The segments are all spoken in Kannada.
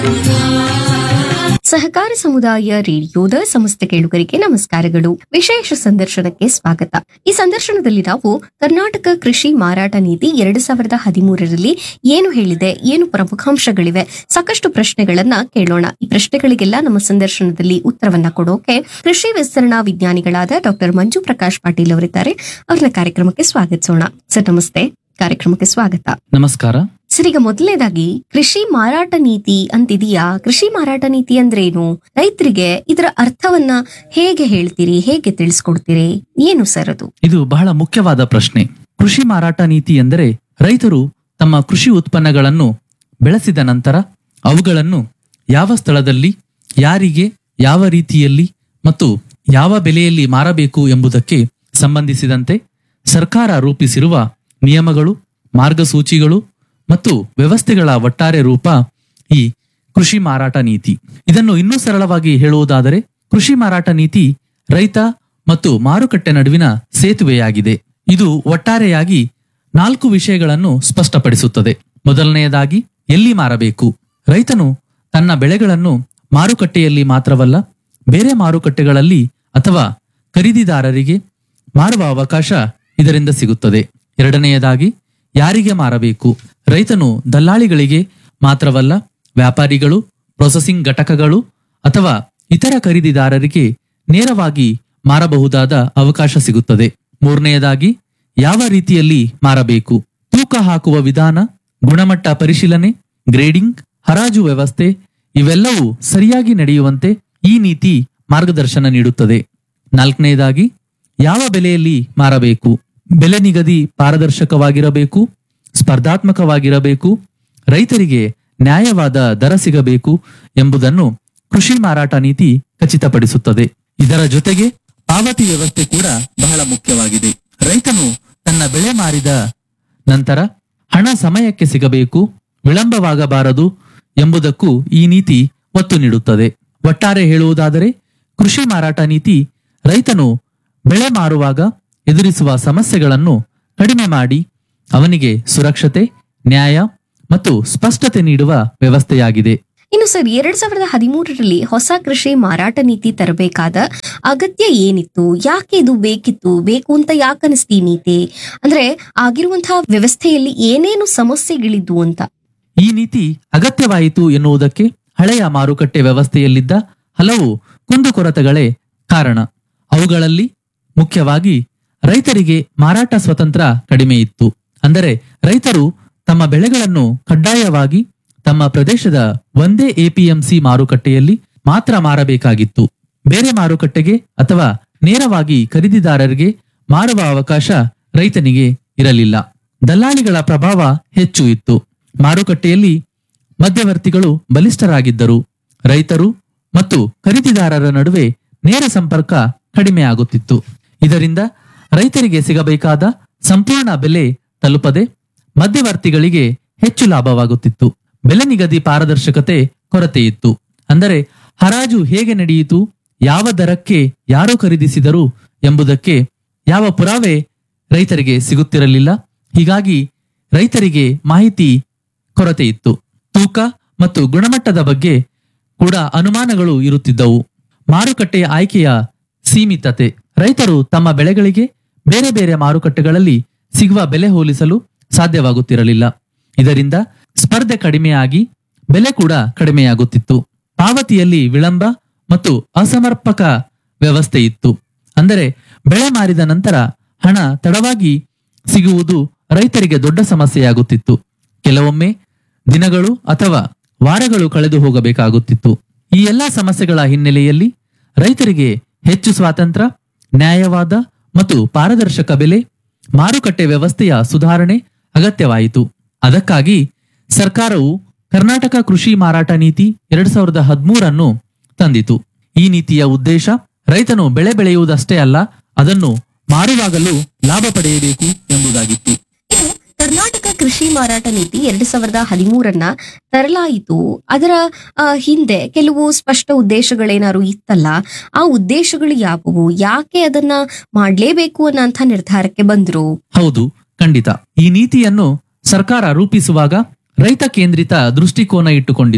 ಸಹಕಾರ ಸಮುದಾಯ ರೇಡಿಯೋದ ಸಮಸ್ತ ಕೇಳುಗರಿಗೆ ನಮಸ್ಕಾರಗಳು ವಿಶೇಷ ಸಂದರ್ಶನಕ್ಕೆ ಸ್ವಾಗತ ಈ ಸಂದರ್ಶನದಲ್ಲಿ ನಾವು ಕರ್ನಾಟಕ ಕೃಷಿ ಮಾರಾಟ ನೀತಿ ಎರಡು ಸಾವಿರದ ಹದಿಮೂರರಲ್ಲಿ ಏನು ಹೇಳಿದೆ ಏನು ಪ್ರಮುಖಾಂಶಗಳಿವೆ ಸಾಕಷ್ಟು ಪ್ರಶ್ನೆಗಳನ್ನ ಕೇಳೋಣ ಈ ಪ್ರಶ್ನೆಗಳಿಗೆಲ್ಲ ನಮ್ಮ ಸಂದರ್ಶನದಲ್ಲಿ ಉತ್ತರವನ್ನ ಕೊಡೋಕೆ ಕೃಷಿ ವಿಸ್ತರಣಾ ವಿಜ್ಞಾನಿಗಳಾದ ಡಾಕ್ಟರ್ ಮಂಜು ಪ್ರಕಾಶ್ ಪಾಟೀಲ್ ಅವರಿದ್ದಾರೆ ಅವ್ರನ್ನ ಕಾರ್ಯಕ್ರಮಕ್ಕೆ ಸ್ವಾಗತಿಸೋಣ ಸರ್ ನಮಸ್ತೆ ಕಾರ್ಯಕ್ರಮಕ್ಕೆ ಸ್ವಾಗತ ನಮಸ್ಕಾರ ಸರ್ ಈಗ ಮೊದಲನೇದಾಗಿ ಕೃಷಿ ಮಾರಾಟ ನೀತಿ ಅಂತಿದೆಯಾ ಕೃಷಿ ಮಾರಾಟ ನೀತಿ ಅಂದ್ರೇನು ರೈತರಿಗೆ ಇದರ ಅರ್ಥವನ್ನ ಹೇಗೆ ಹೇಳ್ತೀರಿ ಹೇಗೆ ತಿಳಿಸ್ಕೊಡ್ತೀರಿ ಏನು ಸರ್ ಅದು ಇದು ಬಹಳ ಮುಖ್ಯವಾದ ಪ್ರಶ್ನೆ ಕೃಷಿ ಮಾರಾಟ ನೀತಿ ಎಂದರೆ ರೈತರು ತಮ್ಮ ಕೃಷಿ ಉತ್ಪನ್ನಗಳನ್ನು ಬೆಳೆಸಿದ ನಂತರ ಅವುಗಳನ್ನು ಯಾವ ಸ್ಥಳದಲ್ಲಿ ಯಾರಿಗೆ ಯಾವ ರೀತಿಯಲ್ಲಿ ಮತ್ತು ಯಾವ ಬೆಲೆಯಲ್ಲಿ ಮಾರಬೇಕು ಎಂಬುದಕ್ಕೆ ಸಂಬಂಧಿಸಿದಂತೆ ಸರ್ಕಾರ ರೂಪಿಸಿರುವ ನಿಯಮಗಳು ಮಾರ್ಗಸೂಚಿಗಳು ಮತ್ತು ವ್ಯವಸ್ಥೆಗಳ ಒಟ್ಟಾರೆ ರೂಪ ಈ ಕೃಷಿ ಮಾರಾಟ ನೀತಿ ಇದನ್ನು ಇನ್ನೂ ಸರಳವಾಗಿ ಹೇಳುವುದಾದರೆ ಕೃಷಿ ಮಾರಾಟ ನೀತಿ ರೈತ ಮತ್ತು ಮಾರುಕಟ್ಟೆ ನಡುವಿನ ಸೇತುವೆಯಾಗಿದೆ ಇದು ಒಟ್ಟಾರೆಯಾಗಿ ನಾಲ್ಕು ವಿಷಯಗಳನ್ನು ಸ್ಪಷ್ಟಪಡಿಸುತ್ತದೆ ಮೊದಲನೆಯದಾಗಿ ಎಲ್ಲಿ ಮಾರಬೇಕು ರೈತನು ತನ್ನ ಬೆಳೆಗಳನ್ನು ಮಾರುಕಟ್ಟೆಯಲ್ಲಿ ಮಾತ್ರವಲ್ಲ ಬೇರೆ ಮಾರುಕಟ್ಟೆಗಳಲ್ಲಿ ಅಥವಾ ಖರೀದಿದಾರರಿಗೆ ಮಾರುವ ಅವಕಾಶ ಇದರಿಂದ ಸಿಗುತ್ತದೆ ಎರಡನೆಯದಾಗಿ ಯಾರಿಗೆ ಮಾರಬೇಕು ರೈತನು ದಲ್ಲಾಳಿಗಳಿಗೆ ಮಾತ್ರವಲ್ಲ ವ್ಯಾಪಾರಿಗಳು ಪ್ರೊಸೆಸಿಂಗ್ ಘಟಕಗಳು ಅಥವಾ ಇತರ ಖರೀದಿದಾರರಿಗೆ ನೇರವಾಗಿ ಮಾರಬಹುದಾದ ಅವಕಾಶ ಸಿಗುತ್ತದೆ ಮೂರನೆಯದಾಗಿ ಯಾವ ರೀತಿಯಲ್ಲಿ ಮಾರಬೇಕು ತೂಕ ಹಾಕುವ ವಿಧಾನ ಗುಣಮಟ್ಟ ಪರಿಶೀಲನೆ ಗ್ರೇಡಿಂಗ್ ಹರಾಜು ವ್ಯವಸ್ಥೆ ಇವೆಲ್ಲವೂ ಸರಿಯಾಗಿ ನಡೆಯುವಂತೆ ಈ ನೀತಿ ಮಾರ್ಗದರ್ಶನ ನೀಡುತ್ತದೆ ನಾಲ್ಕನೆಯದಾಗಿ ಯಾವ ಬೆಲೆಯಲ್ಲಿ ಮಾರಬೇಕು ಬೆಲೆ ನಿಗದಿ ಪಾರದರ್ಶಕವಾಗಿರಬೇಕು ಸ್ಪರ್ಧಾತ್ಮಕವಾಗಿರಬೇಕು ರೈತರಿಗೆ ನ್ಯಾಯವಾದ ದರ ಸಿಗಬೇಕು ಎಂಬುದನ್ನು ಕೃಷಿ ಮಾರಾಟ ನೀತಿ ಖಚಿತಪಡಿಸುತ್ತದೆ ಇದರ ಜೊತೆಗೆ ಪಾವತಿ ವ್ಯವಸ್ಥೆ ಕೂಡ ಬಹಳ ಮುಖ್ಯವಾಗಿದೆ ರೈತನು ತನ್ನ ಬೆಳೆ ಮಾರಿದ ನಂತರ ಹಣ ಸಮಯಕ್ಕೆ ಸಿಗಬೇಕು ವಿಳಂಬವಾಗಬಾರದು ಎಂಬುದಕ್ಕೂ ಈ ನೀತಿ ಒತ್ತು ನೀಡುತ್ತದೆ ಒಟ್ಟಾರೆ ಹೇಳುವುದಾದರೆ ಕೃಷಿ ಮಾರಾಟ ನೀತಿ ರೈತನು ಬೆಳೆ ಮಾರುವಾಗ ಎದುರಿಸುವ ಸಮಸ್ಯೆಗಳನ್ನು ಕಡಿಮೆ ಮಾಡಿ ಅವನಿಗೆ ಸುರಕ್ಷತೆ ನ್ಯಾಯ ಮತ್ತು ಸ್ಪಷ್ಟತೆ ನೀಡುವ ವ್ಯವಸ್ಥೆಯಾಗಿದೆ ಇನ್ನು ಸರ್ ಎರಡ್ ಸಾವಿರದ ಹದಿಮೂರರಲ್ಲಿ ಹೊಸ ಕೃಷಿ ಮಾರಾಟ ನೀತಿ ತರಬೇಕಾದ ಅಗತ್ಯ ಏನಿತ್ತು ಯಾಕೆ ಇದು ಬೇಕಿತ್ತು ಬೇಕು ಅಂತ ಯಾಕೆ ಅನಿಸ್ತಿ ಈ ನೀತಿ ಅಂದ್ರೆ ಆಗಿರುವಂತಹ ವ್ಯವಸ್ಥೆಯಲ್ಲಿ ಏನೇನು ಸಮಸ್ಯೆಗಳಿದ್ವು ಅಂತ ಈ ನೀತಿ ಅಗತ್ಯವಾಯಿತು ಎನ್ನುವುದಕ್ಕೆ ಹಳೆಯ ಮಾರುಕಟ್ಟೆ ವ್ಯವಸ್ಥೆಯಲ್ಲಿದ್ದ ಹಲವು ಕುಂದುಕೊರತೆಗಳೇ ಕಾರಣ ಅವುಗಳಲ್ಲಿ ಮುಖ್ಯವಾಗಿ ರೈತರಿಗೆ ಮಾರಾಟ ಸ್ವತಂತ್ರ ಕಡಿಮೆ ಇತ್ತು ಅಂದರೆ ರೈತರು ತಮ್ಮ ಬೆಳೆಗಳನ್ನು ಕಡ್ಡಾಯವಾಗಿ ತಮ್ಮ ಪ್ರದೇಶದ ಒಂದೇ ಎಪಿಎಂಸಿ ಮಾರುಕಟ್ಟೆಯಲ್ಲಿ ಮಾತ್ರ ಮಾರಬೇಕಾಗಿತ್ತು ಬೇರೆ ಮಾರುಕಟ್ಟೆಗೆ ಅಥವಾ ನೇರವಾಗಿ ಖರೀದಿದಾರರಿಗೆ ಮಾರುವ ಅವಕಾಶ ರೈತನಿಗೆ ಇರಲಿಲ್ಲ ದಲ್ಲಾಳಿಗಳ ಪ್ರಭಾವ ಹೆಚ್ಚು ಇತ್ತು ಮಾರುಕಟ್ಟೆಯಲ್ಲಿ ಮಧ್ಯವರ್ತಿಗಳು ಬಲಿಷ್ಠರಾಗಿದ್ದರು ರೈತರು ಮತ್ತು ಖರೀದಿದಾರರ ನಡುವೆ ನೇರ ಸಂಪರ್ಕ ಕಡಿಮೆ ಆಗುತ್ತಿತ್ತು ಇದರಿಂದ ರೈತರಿಗೆ ಸಿಗಬೇಕಾದ ಸಂಪೂರ್ಣ ಬೆಲೆ ತಲುಪದೆ ಮಧ್ಯವರ್ತಿಗಳಿಗೆ ಹೆಚ್ಚು ಲಾಭವಾಗುತ್ತಿತ್ತು ಬೆಲೆ ನಿಗದಿ ಪಾರದರ್ಶಕತೆ ಕೊರತೆ ಇತ್ತು ಅಂದರೆ ಹರಾಜು ಹೇಗೆ ನಡೆಯಿತು ಯಾವ ದರಕ್ಕೆ ಯಾರು ಖರೀದಿಸಿದರು ಎಂಬುದಕ್ಕೆ ಯಾವ ಪುರಾವೆ ರೈತರಿಗೆ ಸಿಗುತ್ತಿರಲಿಲ್ಲ ಹೀಗಾಗಿ ರೈತರಿಗೆ ಮಾಹಿತಿ ಕೊರತೆ ಇತ್ತು ತೂಕ ಮತ್ತು ಗುಣಮಟ್ಟದ ಬಗ್ಗೆ ಕೂಡ ಅನುಮಾನಗಳು ಇರುತ್ತಿದ್ದವು ಮಾರುಕಟ್ಟೆಯ ಆಯ್ಕೆಯ ಸೀಮಿತತೆ ರೈತರು ತಮ್ಮ ಬೆಳೆಗಳಿಗೆ ಬೇರೆ ಬೇರೆ ಮಾರುಕಟ್ಟೆಗಳಲ್ಲಿ ಸಿಗುವ ಬೆಲೆ ಹೋಲಿಸಲು ಸಾಧ್ಯವಾಗುತ್ತಿರಲಿಲ್ಲ ಇದರಿಂದ ಸ್ಪರ್ಧೆ ಕಡಿಮೆಯಾಗಿ ಬೆಲೆ ಕೂಡ ಕಡಿಮೆಯಾಗುತ್ತಿತ್ತು ಪಾವತಿಯಲ್ಲಿ ವಿಳಂಬ ಮತ್ತು ಅಸಮರ್ಪಕ ವ್ಯವಸ್ಥೆ ಇತ್ತು ಅಂದರೆ ಬೆಳೆ ಮಾರಿದ ನಂತರ ಹಣ ತಡವಾಗಿ ಸಿಗುವುದು ರೈತರಿಗೆ ದೊಡ್ಡ ಸಮಸ್ಯೆಯಾಗುತ್ತಿತ್ತು ಕೆಲವೊಮ್ಮೆ ದಿನಗಳು ಅಥವಾ ವಾರಗಳು ಕಳೆದು ಹೋಗಬೇಕಾಗುತ್ತಿತ್ತು ಈ ಎಲ್ಲಾ ಸಮಸ್ಯೆಗಳ ಹಿನ್ನೆಲೆಯಲ್ಲಿ ರೈತರಿಗೆ ಹೆಚ್ಚು ಸ್ವಾತಂತ್ರ್ಯ ನ್ಯಾಯವಾದ ಮತ್ತು ಪಾರದರ್ಶಕ ಬೆಲೆ ಮಾರುಕಟ್ಟೆ ವ್ಯವಸ್ಥೆಯ ಸುಧಾರಣೆ ಅಗತ್ಯವಾಯಿತು ಅದಕ್ಕಾಗಿ ಸರ್ಕಾರವು ಕರ್ನಾಟಕ ಕೃಷಿ ಮಾರಾಟ ನೀತಿ ಎರಡ್ ಸಾವಿರದ ಹದಿಮೂರನ್ನು ತಂದಿತು ಈ ನೀತಿಯ ಉದ್ದೇಶ ರೈತನು ಬೆಳೆ ಬೆಳೆಯುವುದಷ್ಟೇ ಅಲ್ಲ ಅದನ್ನು ಮಾರುವಾಗಲೂ ಲಾಭ ಪಡೆಯಬೇಕು ಎಂಬುದಾಗಿತ್ತು ಇನ್ನು ಕರ್ನಾಟಕ ಕೃಷಿ ಮಾರಾಟ ನೀತಿ ಎರಡ್ ಸಾವಿರದ ಹದಿಮೂರನ್ನ ತರಲಾಯಿತು ಅದರ ಆ, ಹಿಂದೆ ಕೆಲವು ಸ್ಪಷ್ಟ ಉದ್ದೇಶಗಳೇನಾದ್ರು ಇತ್ತಲ್ಲ ಆ ಉದ್ದೇಶಗಳು ಯಾವುವು ಯಾಕೆ ಅದನ್ನ ಮಾಡ್ಲೇಬೇಕು ಅನ್ನೋಂಥ ನಿರ್ಧಾರಕ್ಕೆ ಬಂದ್ರು ಹೌದು ಖಂಡಿತ ಈ ನೀತಿಯನ್ನು ಸರ್ಕಾರ ರೂಪಿಸುವಾಗ ರೈತ ಕೇಂದ್ರಿತ ದೃಷ್ಟಿಕೋನ ಇಟ್ಟುಕೊಂಡಿತ್ತು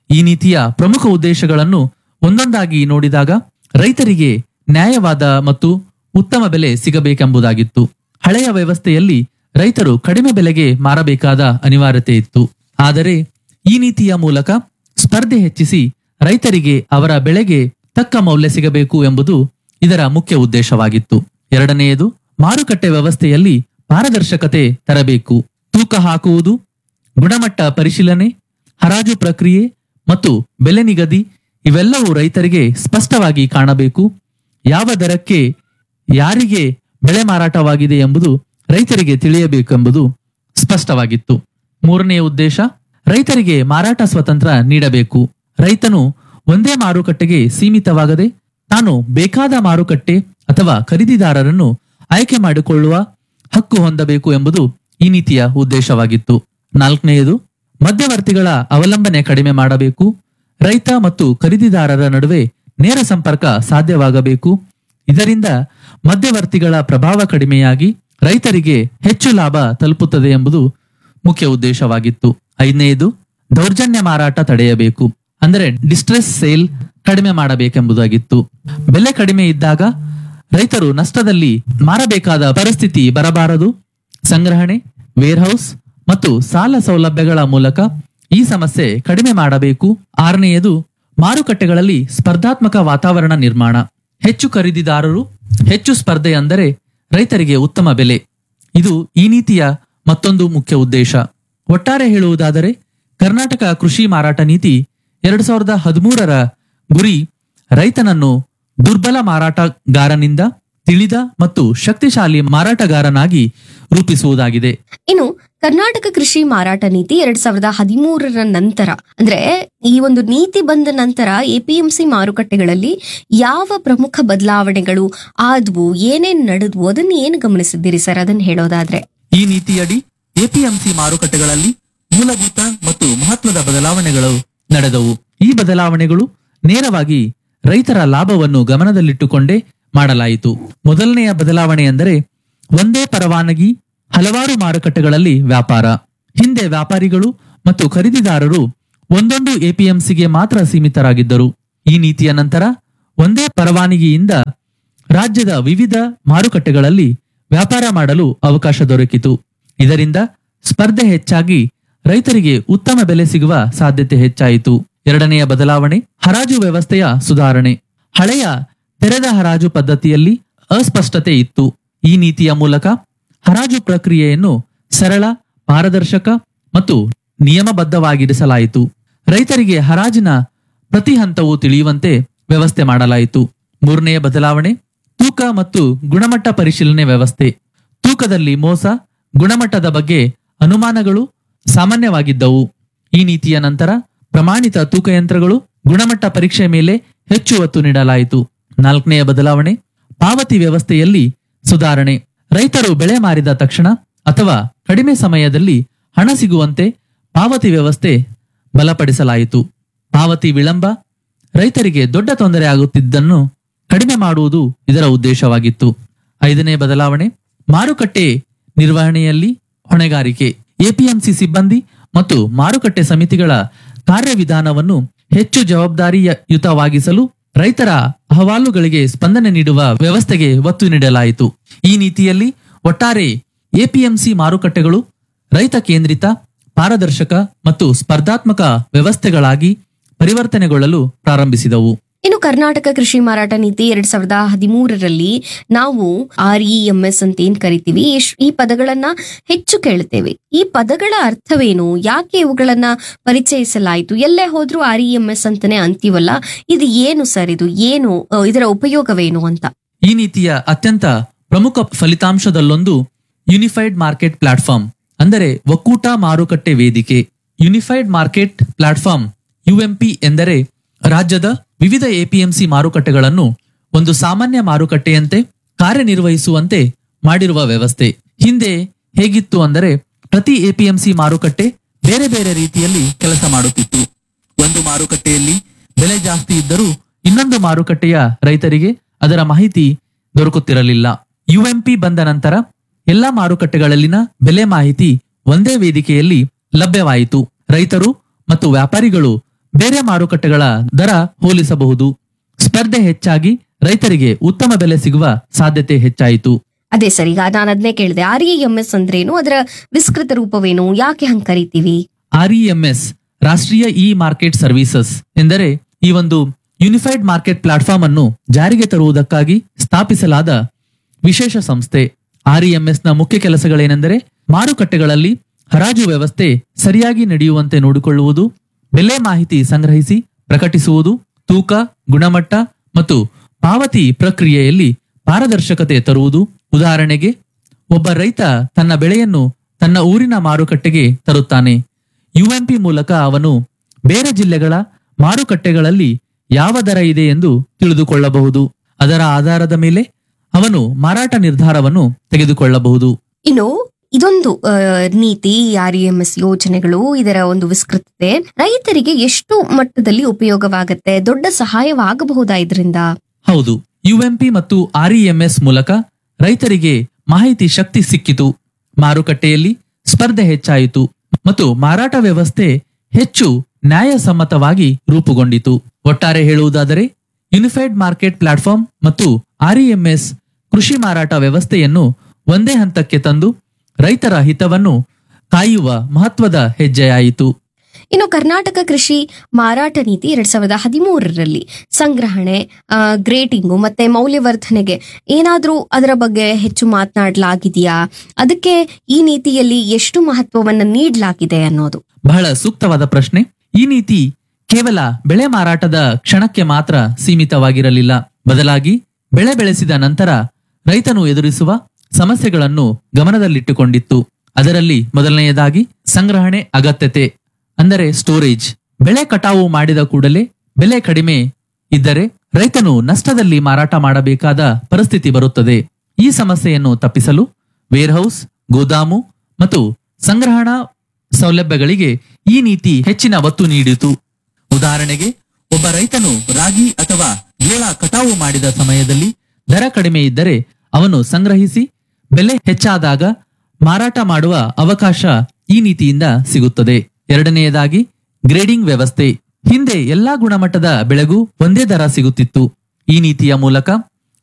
ಈ ನೀತಿಯ ಪ್ರಮುಖ ಉದ್ದೇಶಗಳನ್ನು ಒಂದೊಂದಾಗಿ ನೋಡಿದಾಗ ರೈತರಿಗೆ ನ್ಯಾಯವಾದ ಮತ್ತು ಉತ್ತಮ ಬೆಲೆ ಸಿಗಬೇಕೆಂಬುದಾಗಿತ್ತು ಹಳೆಯ ವ್ಯವಸ್ಥೆಯಲ್ಲಿ ರೈತರು ಕಡಿಮೆ ಬೆಲೆಗೆ ಮಾರಬೇಕಾದ ಅನಿವಾರ್ಯತೆ ಇತ್ತು ಆದರೆ ಈ ನೀತಿಯ ಮೂಲಕ ಸ್ಪರ್ಧೆ ಹೆಚ್ಚಿಸಿ ರೈತರಿಗೆ ಅವರ ಬೆಳೆಗೆ ತಕ್ಕ ಮೌಲ್ಯ ಸಿಗಬೇಕು ಎಂಬುದು ಇದರ ಮುಖ್ಯ ಉದ್ದೇಶವಾಗಿತ್ತು ಎರಡನೆಯದು ಮಾರುಕಟ್ಟೆ ವ್ಯವಸ್ಥೆಯಲ್ಲಿ ಪಾರದರ್ಶಕತೆ ತರಬೇಕು ತೂಕ ಹಾಕುವುದು ಗುಣಮಟ್ಟ ಪರಿಶೀಲನೆ ಹರಾಜು ಪ್ರಕ್ರಿಯೆ ಮತ್ತು ಬೆಲೆ ನಿಗದಿ ಇವೆಲ್ಲವೂ ರೈತರಿಗೆ ಸ್ಪಷ್ಟವಾಗಿ ಕಾಣಬೇಕು ಯಾವ ದರಕ್ಕೆ ಯಾರಿಗೆ ಬೆಳೆ ಮಾರಾಟವಾಗಿದೆ ಎಂಬುದು ರೈತರಿಗೆ ತಿಳಿಯಬೇಕೆಂಬುದು ಸ್ಪಷ್ಟವಾಗಿತ್ತು ಮೂರನೆಯ ಉದ್ದೇಶ ರೈತರಿಗೆ ಮಾರಾಟ ಸ್ವತಂತ್ರ ನೀಡಬೇಕು ರೈತನು ಒಂದೇ ಮಾರುಕಟ್ಟೆಗೆ ಸೀಮಿತವಾಗದೆ ತಾನು ಬೇಕಾದ ಮಾರುಕಟ್ಟೆ ಅಥವಾ ಖರೀದಿದಾರರನ್ನು ಆಯ್ಕೆ ಮಾಡಿಕೊಳ್ಳುವ ಹಕ್ಕು ಹೊಂದಬೇಕು ಎಂಬುದು ಈ ನೀತಿಯ ಉದ್ದೇಶವಾಗಿತ್ತು ನಾಲ್ಕನೆಯದು ಮಧ್ಯವರ್ತಿಗಳ ಅವಲಂಬನೆ ಕಡಿಮೆ ಮಾಡಬೇಕು ರೈತ ಮತ್ತು ಖರೀದಿದಾರರ ನಡುವೆ ನೇರ ಸಂಪರ್ಕ ಸಾಧ್ಯವಾಗಬೇಕು ಇದರಿಂದ ಮಧ್ಯವರ್ತಿಗಳ ಪ್ರಭಾವ ಕಡಿಮೆಯಾಗಿ ರೈತರಿಗೆ ಹೆಚ್ಚು ಲಾಭ ತಲುಪುತ್ತದೆ ಎಂಬುದು ಮುಖ್ಯ ಉದ್ದೇಶವಾಗಿತ್ತು ಐದನೆಯದು ದೌರ್ಜನ್ಯ ಮಾರಾಟ ತಡೆಯಬೇಕು ಅಂದರೆ ಡಿಸ್ಟ್ರೆಸ್ ಸೇಲ್ ಕಡಿಮೆ ಮಾಡಬೇಕೆಂಬುದಾಗಿತ್ತು ಬೆಲೆ ಕಡಿಮೆ ಇದ್ದಾಗ ರೈತರು ನಷ್ಟದಲ್ಲಿ ಮಾರಬೇಕಾದ ಪರಿಸ್ಥಿತಿ ಬರಬಾರದು ಸಂಗ್ರಹಣೆ ವೇರ್ಹೌಸ್ ಮತ್ತು ಸಾಲ ಸೌಲಭ್ಯಗಳ ಮೂಲಕ ಈ ಸಮಸ್ಯೆ ಕಡಿಮೆ ಮಾಡಬೇಕು ಆರನೆಯದು ಮಾರುಕಟ್ಟೆಗಳಲ್ಲಿ ಸ್ಪರ್ಧಾತ್ಮಕ ವಾತಾವರಣ ನಿರ್ಮಾಣ ಹೆಚ್ಚು ಖರೀದಿದಾರರು ಹೆಚ್ಚು ಸ್ಪರ್ಧೆ ಅಂದರೆ ರೈತರಿಗೆ ಉತ್ತಮ ಬೆಲೆ ಇದು ಈ ನೀತಿಯ ಮತ್ತೊಂದು ಮುಖ್ಯ ಉದ್ದೇಶ ಒಟ್ಟಾರೆ ಹೇಳುವುದಾದರೆ ಕರ್ನಾಟಕ ಕೃಷಿ ಮಾರಾಟ ನೀತಿ ಎರಡ್ ಸಾವಿರದ ಹದಿಮೂರರ ಗುರಿ ರೈತನನ್ನು ದುರ್ಬಲ ಮಾರಾಟಗಾರನಿಂದ ತಿಳಿದ ಮತ್ತು ಶಕ್ತಿಶಾಲಿ ಮಾರಾಟಗಾರನಾಗಿ ರೂಪಿಸುವುದಾಗಿದೆ ಇನ್ನು ಕರ್ನಾಟಕ ಕೃಷಿ ಮಾರಾಟ ನೀತಿ ಎರಡ್ ಸಾವಿರದ ಹದಿಮೂರರ ನಂತರ ಅಂದ್ರೆ ಈ ಒಂದು ನೀತಿ ಬಂದ ನಂತರ ಎಪಿಎಂಸಿ ಮಾರುಕಟ್ಟೆಗಳಲ್ಲಿ ಯಾವ ಪ್ರಮುಖ ಬದಲಾವಣೆಗಳು ಆದ್ವು ಏನೇನ್ ನಡೆದ್ವು ಅದನ್ನ ಏನು ಗಮನಿಸಿದ್ದೀರಿ ಸರ್ ಅದನ್ನ ಹೇಳೋದಾದ್ರೆ ಈ ನೀತಿಯಡಿ ಎಪಿಎಂಸಿ ಮಾರುಕಟ್ಟೆಗಳಲ್ಲಿ ಮೂಲಭೂತ ಮತ್ತು ಮಹತ್ವದ ಬದಲಾವಣೆಗಳು ನಡೆದವು ಈ ಬದಲಾವಣೆಗಳು ನೇರವಾಗಿ ರೈತರ ಲಾಭವನ್ನು ಗಮನದಲ್ಲಿಟ್ಟುಕೊಂಡೇ ಮಾಡಲಾಯಿತು ಮೊದಲನೆಯ ಬದಲಾವಣೆ ಎಂದರೆ ಒಂದೇ ಪರವಾನಗಿ ಹಲವಾರು ಮಾರುಕಟ್ಟೆಗಳಲ್ಲಿ ವ್ಯಾಪಾರ ಹಿಂದೆ ವ್ಯಾಪಾರಿಗಳು ಮತ್ತು ಖರೀದಿದಾರರು ಒಂದೊಂದು ಎಪಿಎಂಸಿಗೆ ಮಾತ್ರ ಸೀಮಿತರಾಗಿದ್ದರು ಈ ನೀತಿಯ ನಂತರ ಒಂದೇ ಪರವಾನಗಿಯಿಂದ ರಾಜ್ಯದ ವಿವಿಧ ಮಾರುಕಟ್ಟೆಗಳಲ್ಲಿ ವ್ಯಾಪಾರ ಮಾಡಲು ಅವಕಾಶ ದೊರಕಿತು ಇದರಿಂದ ಸ್ಪರ್ಧೆ ಹೆಚ್ಚಾಗಿ ರೈತರಿಗೆ ಉತ್ತಮ ಬೆಲೆ ಸಿಗುವ ಸಾಧ್ಯತೆ ಹೆಚ್ಚಾಯಿತು ಎರಡನೆಯ ಬದಲಾವಣೆ ಹರಾಜು ವ್ಯವಸ್ಥೆಯ ಸುಧಾರಣೆ ಹಳೆಯ ತೆರೆದ ಹರಾಜು ಪದ್ಧತಿಯಲ್ಲಿ ಅಸ್ಪಷ್ಟತೆ ಇತ್ತು ಈ ನೀತಿಯ ಮೂಲಕ ಹರಾಜು ಪ್ರಕ್ರಿಯೆಯನ್ನು ಸರಳ ಪಾರದರ್ಶಕ ಮತ್ತು ನಿಯಮಬದ್ಧವಾಗಿರಿಸಲಾಯಿತು ರೈತರಿಗೆ ಹರಾಜಿನ ಪ್ರತಿ ಹಂತವು ತಿಳಿಯುವಂತೆ ವ್ಯವಸ್ಥೆ ಮಾಡಲಾಯಿತು ಮೂರನೆಯ ಬದಲಾವಣೆ ತೂಕ ಮತ್ತು ಗುಣಮಟ್ಟ ಪರಿಶೀಲನೆ ವ್ಯವಸ್ಥೆ ತೂಕದಲ್ಲಿ ಮೋಸ ಗುಣಮಟ್ಟದ ಬಗ್ಗೆ ಅನುಮಾನಗಳು ಸಾಮಾನ್ಯವಾಗಿದ್ದವು ಈ ನೀತಿಯ ನಂತರ ಪ್ರಮಾಣಿತ ತೂಕ ಯಂತ್ರಗಳು ಗುಣಮಟ್ಟ ಪರೀಕ್ಷೆ ಮೇಲೆ ಹೆಚ್ಚು ಒತ್ತು ನೀಡಲಾಯಿತು ನಾಲ್ಕನೆಯ ಬದಲಾವಣೆ ಪಾವತಿ ವ್ಯವಸ್ಥೆಯಲ್ಲಿ ಸುಧಾರಣೆ ರೈತರು ಬೆಳೆ ಮಾರಿದ ತಕ್ಷಣ ಅಥವಾ ಕಡಿಮೆ ಸಮಯದಲ್ಲಿ ಹಣ ಸಿಗುವಂತೆ ಪಾವತಿ ವ್ಯವಸ್ಥೆ ಬಲಪಡಿಸಲಾಯಿತು ಪಾವತಿ ವಿಳಂಬ ರೈತರಿಗೆ ದೊಡ್ಡ ತೊಂದರೆ ಆಗುತ್ತಿದ್ದನ್ನು ಕಡಿಮೆ ಮಾಡುವುದು ಇದರ ಉದ್ದೇಶವಾಗಿತ್ತು ಐದನೇ ಬದಲಾವಣೆ ಮಾರುಕಟ್ಟೆ ನಿರ್ವಹಣೆಯಲ್ಲಿ ಹೊಣೆಗಾರಿಕೆ ಎಪಿಎಂಸಿ ಸಿಬ್ಬಂದಿ ಮತ್ತು ಮಾರುಕಟ್ಟೆ ಸಮಿತಿಗಳ ಕಾರ್ಯವಿಧಾನವನ್ನು ಹೆಚ್ಚು ಜವಾಬ್ದಾರಿಯುತವಾಗಿಸಲು ರೈತರ ಅಹವಾಲುಗಳಿಗೆ ಸ್ಪಂದನೆ ನೀಡುವ ವ್ಯವಸ್ಥೆಗೆ ಒತ್ತು ನೀಡಲಾಯಿತು ಈ ನೀತಿಯಲ್ಲಿ ಒಟ್ಟಾರೆ ಎಪಿಎಂಸಿ ಮಾರುಕಟ್ಟೆಗಳು ರೈತ ಕೇಂದ್ರಿತ ಪಾರದರ್ಶಕ ಮತ್ತು ಸ್ಪರ್ಧಾತ್ಮಕ ವ್ಯವಸ್ಥೆಗಳಾಗಿ ಪರಿವರ್ತನೆಗೊಳ್ಳಲು ಪ್ರಾರಂಭಿಸಿದವು ಇನ್ನು ಕರ್ನಾಟಕ ಕೃಷಿ ಮಾರಾಟ ನೀತಿ ಎರಡ್ ಸಾವಿರದ ಹದಿಮೂರರಲ್ಲಿ ನಾವು ಆರ್ ಇ ಎಂ ಎಸ್ ಅಂತ ಏನ್ ಕರಿತೀವಿ ಇಶ್- ಈ ಪದಗಳನ್ನ ಹೆಚ್ಚು ಕೇಳ್ತೇವೆ ಈ ಪದಗಳ ಅರ್ಥವೇನು ಯಾಕೆ ಇವುಗಳನ್ನ ಪರಿಚಯಿಸಲಾಯಿತು ಎಲ್ಲೇ ಹೋದ್ರೂ ಆರ್ ಇ ಎಂ ಎಸ್ ಅಂತಾನೆ ಅಂತೀವಲ್ಲ ಇದು ಏನು ಸರ್ ಇದು ಏನು ಅ, ಇದರ ಉಪಯೋಗವೇನು ಅಂತ ಈ ನೀತಿಯ ಅತ್ಯಂತ ಪ್ರಮುಖ ಫಲಿತಾಂಶದಲ್ಲೊಂದು ಯುನಿಫೈಡ್ ಮಾರ್ಕೆಟ್ ಪ್ಲಾಟ್ಫಾರ್ಮ್ ಅಂದರೆ ಒಕ್ಕೂಟ ಮಾರುಕಟ್ಟೆ ವೇದಿಕೆ ಯುನಿಫೈಡ್ ಮಾರ್ಕೆಟ್ ಪ್ಲಾಟ್ಫಾರ್ಮ್ ಯುಎಂಪಿ ಎಂದರೆ ರಾಜ್ಯದ ವಿವಿಧ ಎಪಿಎಂಸಿ ಮಾರುಕಟ್ಟೆಗಳನ್ನು ಒಂದು ಸಾಮಾನ್ಯ ಮಾರುಕಟ್ಟೆಯಂತೆ ಕಾರ್ಯನಿರ್ವಹಿಸುವಂತೆ ಮಾಡಿರುವ ವ್ಯವಸ್ಥೆ ಹಿಂದೆ ಹೇಗಿತ್ತು ಅಂದರೆ ಪ್ರತಿ ಎಪಿಎಂಸಿ ಮಾರುಕಟ್ಟೆ ಬೇರೆ ಬೇರೆ ರೀತಿಯಲ್ಲಿ ಕೆಲಸ ಮಾಡುತ್ತಿತ್ತು ಒಂದು ಮಾರುಕಟ್ಟೆಯಲ್ಲಿ ಬೆಲೆ ಜಾಸ್ತಿ ಇದ್ದರೂ ಇನ್ನೊಂದು ಮಾರುಕಟ್ಟೆಯ ರೈತರಿಗೆ ಅದರ ಮಾಹಿತಿ ದೊರಕುತ್ತಿರಲಿಲ್ಲ ಯುಎಂಪಿ ಬಂದ ನಂತರ ಎಲ್ಲಾ ಮಾರುಕಟ್ಟೆಗಳಲ್ಲಿನ ಬೆಲೆ ಮಾಹಿತಿ ಒಂದೇ ವೇದಿಕೆಯಲ್ಲಿ ಲಭ್ಯವಾಯಿತು ರೈತರು ಮತ್ತು ವ್ಯಾಪಾರಿಗಳು ಬೇರೆ ಮಾರುಕಟ್ಟೆಗಳ ದರ ಹೋಲಿಸಬಹುದು ಸ್ಪರ್ಧೆ ಹೆಚ್ಚಾಗಿ ರೈತರಿಗೆ ಉತ್ತಮ ಬೆಲೆ ಸಿಗುವ ಸಾಧ್ಯತೆ ಹೆಚ್ಚಾಯಿತು ಅದೇ ಸರ್ ಈಗ ನಾನು ಅದನ್ನೇ ಕೇಳಿದೆ ಆರ್ ಇ ಎಂ ಎಸ್ ಅಂದ್ರೇನು ಅದರ ವಿಸ್ತೃತ ರೂಪವೇನು ಯಾಕೆ ಹಂಗ್ ಕರಿತೀವಿ ಆರ್ಇಎಂಎಸ್ ರಾಷ್ಟ್ರೀಯ ಇ ಮಾರ್ಕೆಟ್ ಸರ್ವಿಸಸ್ ಎಂದರೆ ಈ ಒಂದು ಯುನಿಫೈಡ್ ಮಾರ್ಕೆಟ್ ಪ್ಲಾಟ್ಫಾರ್ಮ್ ಅನ್ನು ಜಾರಿಗೆ ತರುವುದಕ್ಕಾಗಿ ಸ್ಥಾಪಿಸಲಾದ ವಿಶೇಷ ಸಂಸ್ಥೆ ಆರ್ಇಎಂಎಸ್ ನ ಮುಖ್ಯ ಕೆಲಸಗಳೇನೆಂದರೆ ಮಾರುಕಟ್ಟೆಗಳಲ್ಲಿ ಹರಾಜು ವ್ಯವಸ್ಥೆ ಸರಿಯಾಗಿ ನಡೆಯುವಂತೆ ನೋಡಿಕೊಳ್ಳುವುದು ಬೆಲೆ ಮಾಹಿತಿ ಸಂಗ್ರಹಿಸಿ ಪ್ರಕಟಿಸುವುದು ತೂಕ ಗುಣಮಟ್ಟ ಮತ್ತು ಪಾವತಿ ಪ್ರಕ್ರಿಯೆಯಲ್ಲಿ ಪಾರದರ್ಶಕತೆ ತರುವುದು ಉದಾಹರಣೆಗೆ ಒಬ್ಬ ರೈತ ತನ್ನ ಬೆಳೆಯನ್ನು ತನ್ನ ಊರಿನ ಮಾರುಕಟ್ಟೆಗೆ ತರುತ್ತಾನೆ ಯುಎಂಪಿ ಮೂಲಕ ಅವನು ಬೇರೆ ಜಿಲ್ಲೆಗಳ ಮಾರುಕಟ್ಟೆಗಳಲ್ಲಿ ಯಾವ ದರ ಇದೆ ಎಂದು ತಿಳಿದುಕೊಳ್ಳಬಹುದು ಅದರ ಆಧಾರದ ಮೇಲೆ ಅವನು ಮಾರಾಟ ನಿರ್ಧಾರವನ್ನು ತೆಗೆದುಕೊಳ್ಳಬಹುದು ಇನ್ನು ಇದೊಂದು ಆ, ನೀತಿ ಆರ್ ಇ ಎಂ ಎಸ್ ಯೋಜನೆಗಳು ಇದರ ಒಂದು ವಿಸ್ತೃತತೆ ರೈತರಿಗೆ ಎಷ್ಟು ಮಟ್ಟದಲ್ಲಿ ಉಪಯೋಗವಾಗತ್ತೆ ದೊಡ್ಡ ಸಹಾಯವಾಗಬಹುದಾ ಇದರಿಂದ ಹೌದು ಯುಎಂಪಿ ಮತ್ತು ಆರ್ಇಎಂಎಸ್ ಮೂಲಕ ರೈತರಿಗೆ ಮಾಹಿತಿ ಶಕ್ತಿ ಸಿಕ್ಕಿತು ಮಾರುಕಟ್ಟೆಯಲ್ಲಿ ಸ್ಪರ್ಧೆ ಹೆಚ್ಚಾಯಿತು ಮತ್ತು ಮಾರಾಟ ವ್ಯವಸ್ಥೆ ಹೆಚ್ಚು ನ್ಯಾಯಸಮ್ಮತವಾಗಿ ರೂಪುಗೊಂಡಿತು ಒಟ್ಟಾರೆ ಹೇಳುವುದಾದರೆ ಯುನಿಫೈಡ್ ಮಾರ್ಕೆಟ್ ಪ್ಲಾಟ್ಫಾರ್ಮ್ ಮತ್ತು ಆರ್ಇಎಂಎಸ್ ಕೃಷಿ ಮಾರಾಟ ವ್ಯವಸ್ಥೆಯನ್ನು ಒಂದೇ ಹಂತಕ್ಕೆ ತಂದು ರೈತರ ಹಿತವನ್ನು ಕಾಯುವ ಮಹತ್ವದ ಹೆಜ್ಜೆಯಾಯಿತು ಇನ್ನು ಕರ್ನಾಟಕ ಕೃಷಿ ಮಾರಾಟ ನೀತಿ ಎರಡ್ ಸಾವಿರದ ಹದಿಮೂರರಲ್ಲಿ ಸಂಗ್ರಹಣೆ ಆ, ಗ್ರೇಟಿಂಗು ಮತ್ತೆ ಮೌಲ್ಯವರ್ಧನೆಗೆ ಏನಾದ್ರೂ ಅದರ ಬಗ್ಗೆ ಹೆಚ್ಚು ಮಾತನಾಡಲಾಗಿದೆಯಾ ಅದಕ್ಕೆ ಈ ನೀತಿಯಲ್ಲಿ ಎಷ್ಟು ಮಹತ್ವವನ್ನು ನೀಡಲಾಗಿದೆ ಅನ್ನೋದು ಬಹಳ ಸೂಕ್ತವಾದ ಪ್ರಶ್ನೆ ಈ ನೀತಿ ಕೇವಲ ಬೆಳೆ ಮಾರಾಟದ ಕ್ಷಣಕ್ಕೆ ಮಾತ್ರ ಸೀಮಿತವಾಗಿರಲಿಲ್ಲ ಬದಲಾಗಿ ಬೆಳೆ ಬೆಳೆಸಿದ ನಂತರ ರೈತನು ಎದುರಿಸುವ ಸಮಸ್ಯೆಗಳನ್ನು ಗಮನದಲ್ಲಿಟ್ಟುಕೊಂಡಿತ್ತು ಅದರಲ್ಲಿ ಮೊದಲನೆಯದಾಗಿ ಸಂಗ್ರಹಣೆ ಅಗತ್ಯತೆ ಅಂದರೆ ಸ್ಟೋರೇಜ್ ಬೆಳೆ ಕಟಾವು ಮಾಡಿದ ಕೂಡಲೇ ಬೆಲೆ ಕಡಿಮೆ ಇದ್ದರೆ ರೈತನು ನಷ್ಟದಲ್ಲಿ ಮಾರಾಟ ಮಾಡಬೇಕಾದ ಪರಿಸ್ಥಿತಿ ಬರುತ್ತದೆ ಈ ಸಮಸ್ಯೆಯನ್ನು ತಪ್ಪಿಸಲು ವೇರ್ಹೌಸ್ ಗೋದಾಮು ಮತ್ತು ಸಂಗ್ರಹಣಾ ಸೌಲಭ್ಯಗಳಿಗೆ ಈ ನೀತಿ ಹೆಚ್ಚಿನ ಒತ್ತು ನೀಡಿತು ಉದಾಹರಣೆಗೆ ಒಬ್ಬ ರೈತನು ರಾಗಿ ಅಥವಾ ಜೋಳ ಕಟಾವು ಮಾಡಿದ ಸಮಯದಲ್ಲಿ ದರ ಕಡಿಮೆ ಇದ್ದರೆ ಅವನು ಸಂಗ್ರಹಿಸಿ ಬೆಲೆ ಹೆಚ್ಚಾದಾಗ ಮಾರಾಟ ಮಾಡುವ ಅವಕಾಶ ಈ ನೀತಿಯಿಂದ ಸಿಗುತ್ತದೆ ಎರಡನೆಯದಾಗಿ ಗ್ರೇಡಿಂಗ್ ವ್ಯವಸ್ಥೆ ಹಿಂದೆ ಎಲ್ಲಾ ಗುಣಮಟ್ಟದ ಬೆಳೆಗೂ ಒಂದೇ ದರ ಸಿಗುತ್ತಿತ್ತು ಈ ನೀತಿಯ ಮೂಲಕ